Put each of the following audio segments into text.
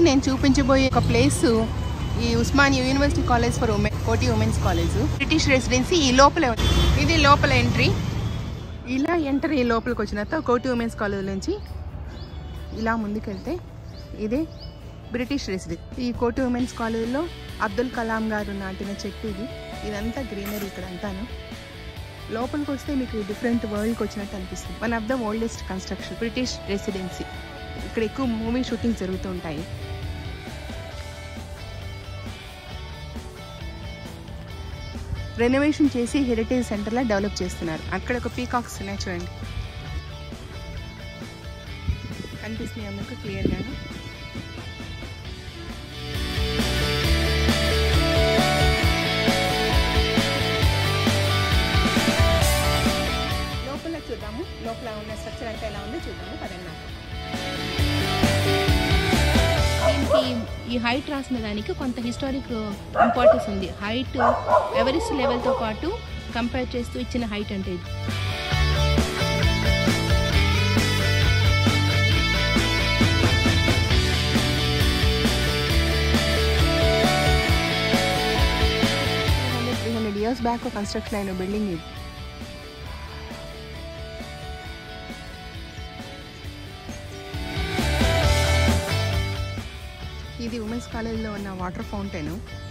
నేను చూపించబోయే ఒక ప్లేస్ ఈ Osmania university college for women Koti women's college British residency ఈ లోపలే ఉంది ఇది లోపల ఎంట్రీ ఇలా ఎంటర్ ఈ లోపలికి వచ్చిన తర్వాత కోటి ఉమెన్స్ కాలేజ్ నుంచి ఇలా ముందుకెళ్తే ఇదే బ్రిటిష్ రెసిడెన్స్ ఈ కోటి ఉమెన్స్ కాలేజ్లో అబ్దుల్ కలాం గారు నాటిన చెట్టు ఇది ఇదంతా గ్రీనరీ ఇక్కడ అంతాను లోపలికి వస్తే మీకు డిఫరెంట్ వరల్డ్కి వచ్చినట్టు అనిపిస్తుంది one of the oldest construction British residency ఇక్కడ ఎక్కువ మూవీ షూటింగ్ జరుగుతూ ఉంటాయి రెనోవేషన్ చేసి హెరిటేజ్ సెంటర్లా డెవలప్ చేస్తున్నారు అక్కడ ఒక పీకాక్స్ ఉన్నాయి చూడండి కనిపిస్తున్నాయి మీకు క్లియర్గా లోపల చూద్దాము లోపల ఉన్న స్ట్రక్చర్ అంతా ఎలా ఉందో చూద్దాము పదండి దీనికి ఈ హైట్ రాసిన దానికి కొంత హిస్టారిక్ ఇంపార్టెన్స్ ఉంది హైట్ ఎవరెస్ట్ లెవెల్తో పాటు కంపేర్ చేస్తూ ఇచ్చిన హైట్ అంటే ఇది hundred three hundred years back construction అయిన బిల్డింగ్ ఇది ఇది ఉమెన్స్ కాలేజ్లో ఉన్న వాటర్ ఫౌంటైన్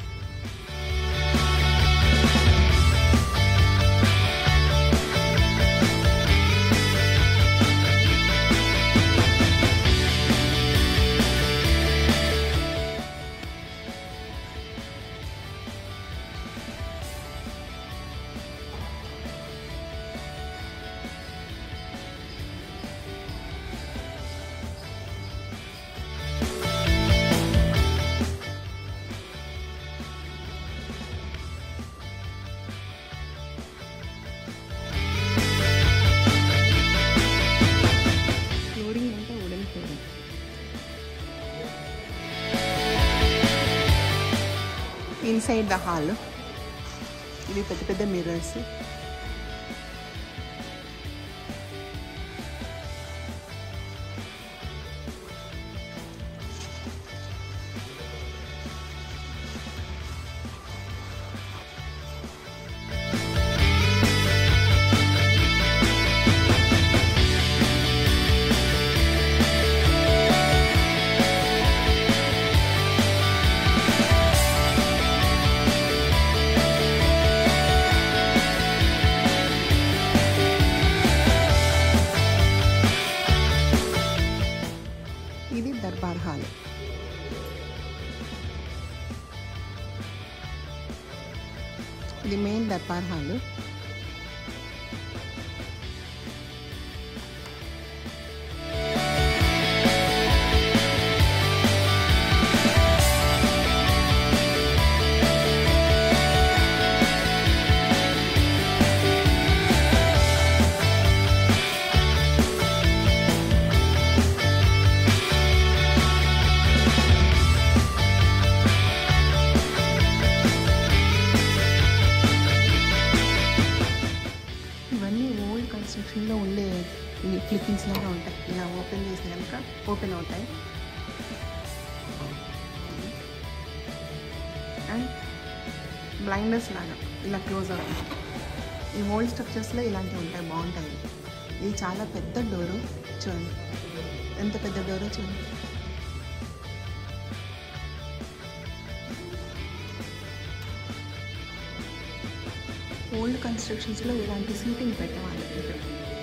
ఫ్లోరింగ్ అంతా wooden flooring inside the hall ఇవి పెద్ద పెద్ద మిర్రర్స్ ఇది దర్బార్ హాల్ ఇది మెయిన్ దర్బార్ హాల్ ఇవన్నీ ఓల్డ్ కన్స్ట్రక్షన్లో ఉండే ఇవి క్లిప్పింగ్స్ లాగా ఉంటాయి ఇలా ఓపెన్ చేస్తే కనుక ఓపెన్ అవుతాయి అండ్ బ్లైండర్స్ లాగా ఇలా క్లోజ్ అవుతాయి ఈ ఓల్డ్ స్ట్రక్చర్స్లో ఇలాంటివి ఉంటాయి బాగుంటాయి ఇది చాలా పెద్ద డోరు చూడండి ఎంత పెద్ద డోరో చూడండి ఓల్డ్ కన్స్ట్రక్షన్స్లో ఇలాంటి సీటింగ్ పెట్టేవాళ్ళు ఇక్కడ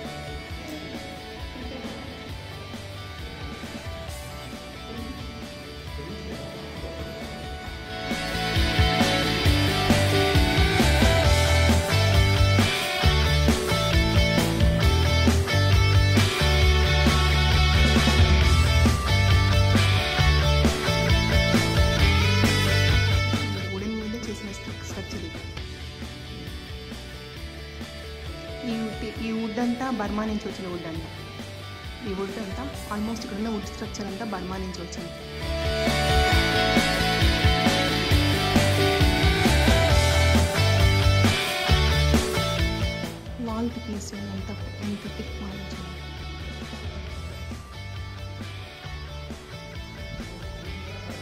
వుడెన్ మీద చేసిన స్ట్రక్చర్ ఇది ఈ వుడ్- ఈ వుడ్ అంతా బర్మా నుంచి వచ్చిన వుడ్ అంట ఈ వుడ్ అంతా ఆల్మోస్ట్ ఇక్కడ ఉన్న వుడ్ స్ట్రక్చర్ అంతా బర్మా నుంచి వచ్చింది వాల్ థిక్నెస్ ఎంత ఎంత థిక్ వాల్ చూడండి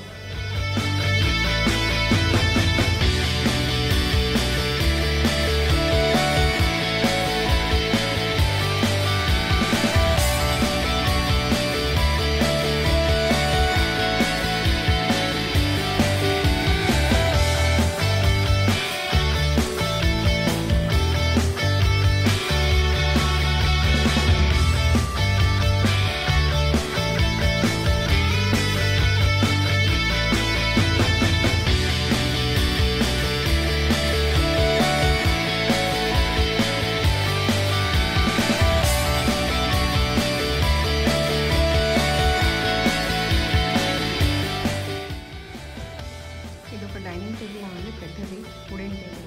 టేబుల్ ఉంది పెద్దది వుడెన్ టేబుల్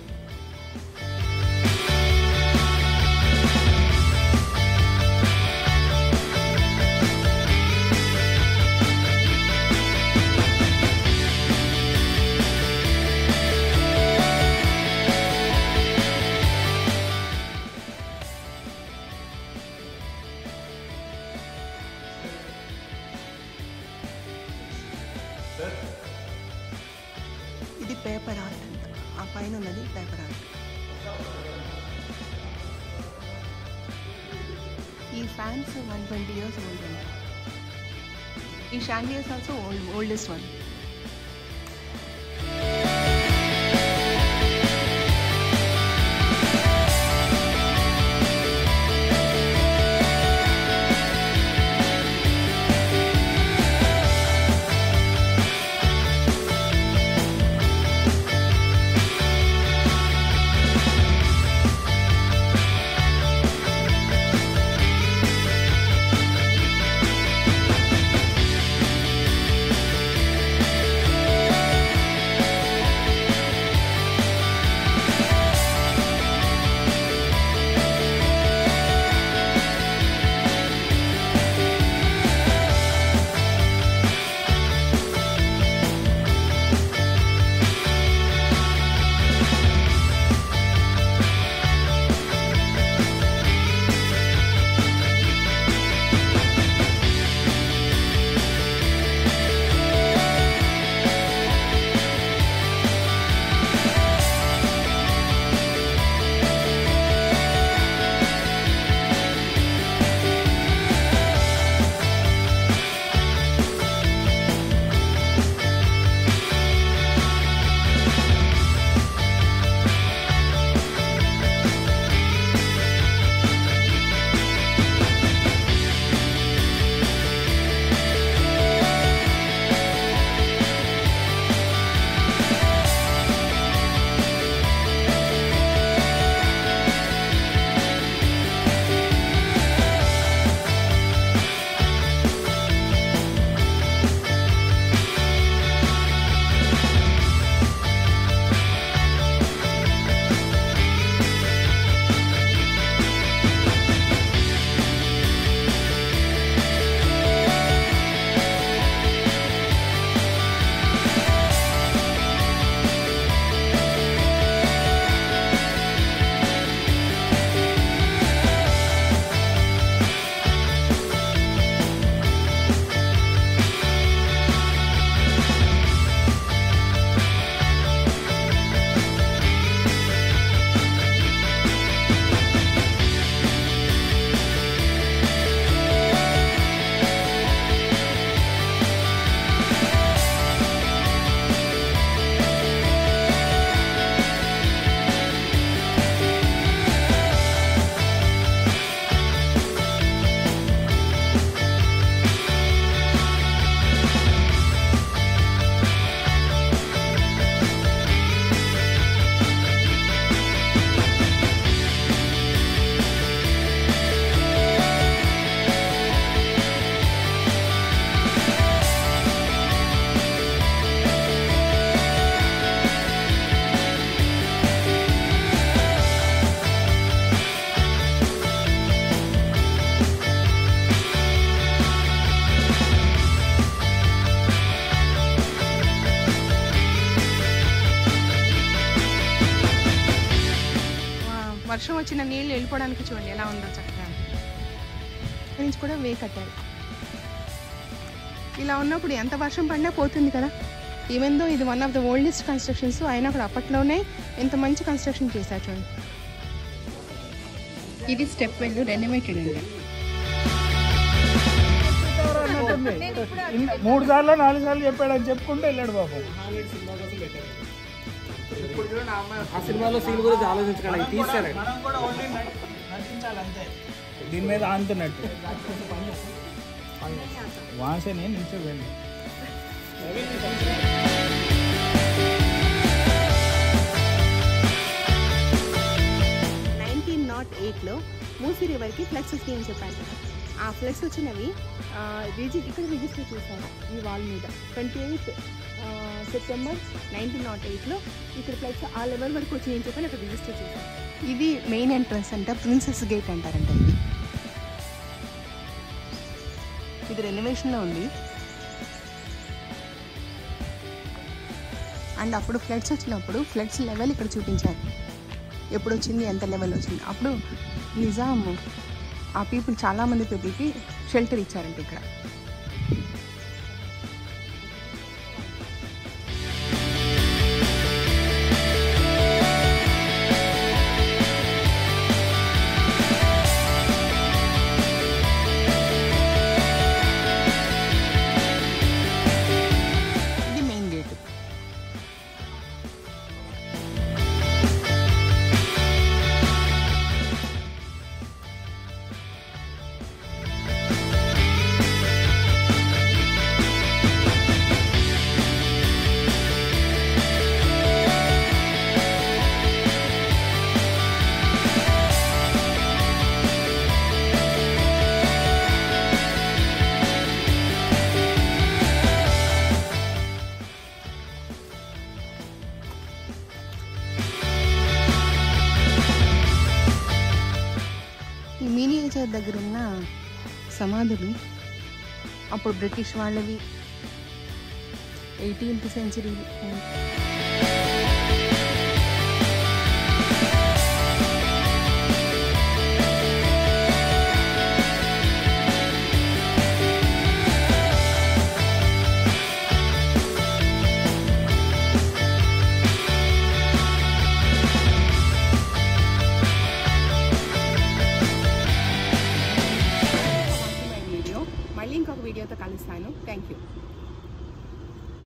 ఇది పేపర్ ఆర్ట్ అంట ఆ పైన ఉన్నది పేపర్ ఆర్ట్ ఈ fans one twenty years old అంట ఈ chandeliers also old oldest one వర్షం వచ్చిన నీళ్ళు వెళ్ళిపోవడానికి చూడండి ఎలా ఉందో చక్కగా ఇక్కడి నుంచి కూడా వే కట్టారు ఇలా ఉన్నప్పుడు ఎంత వర్షం పడినా పోతుంది కదా ఈవెన్ దో ఇది one of the oldest constructions అయినా కూడా అప్పట్లోనే ఎంత మంచి కన్స్ట్రక్షన్ చేశారు చూడండి ఇది స్టెప్ వెల్ రెనోవేటెడ్ అండి ఇన్ని- మూడు సార్లు నాలుగు సార్లు చెప్పాడు అని చెప్పుకుంటూ వెళ్ళాడు బాబు ఆ సినిమాలో సీన్ గురించి ఆలోచించగలరు తీస్తారు మనం కూడా ఓన్లీ నటించాలి అంతే దీని మీద ఆంతున్నట్టు వాసనే నిల్చో వెళ్ళి నైన్టీన్ నాట్ ఎయిట్లో మూసీ రివర్కి ఫ్లక్స్ స్కీమ్ చెప్పారు కదా ఆ ఫ్లడ్స్ వచ్చినవి ఆ, రిజి ఇక్కడ రిజిస్టర్ చేశారు ఈ వాల్ మీద twenty eighth September nineteen nought ఎయిట్లో ఇక్కడ ఫ్లడ్స్ ఆ లెవెల్ వరకు వచ్చినాయని చెప్పని అక్కడ రిజిస్టర్ చేశారు ఇది మెయిన్ ఎంట్రన్స్ అంట ప్రిన్సెస్ గేట్ అంటారంట ఇది ఇది రెనోవేషన్లో ఉంది అండ్ అప్పుడు ఫ్లడ్స్ వచ్చినప్పుడు ఫ్లడ్స్ లెవెల్ ఇక్కడ చూపించారు ఎప్పుడు వచ్చింది ఎంత లెవెల్ వచ్చింది అప్పుడు నిజాం ఆ పీపుల్ చాలామంది పీపుల్కి షెల్టర్ ఇచ్చారంట ఇక్కడ ఇది మెయిన్ గేట్ ఈ మినియేచర్ దగ్గర ఉన్న సమాధులు అప్పుడు బ్రిటిష్ వాళ్ళవి ఎయిటీన్త్ సెంచరీ వీడియో మళ్ళీ ఇంకొక వీడియోతో కలుస్తాను థ్యాంక్ యూ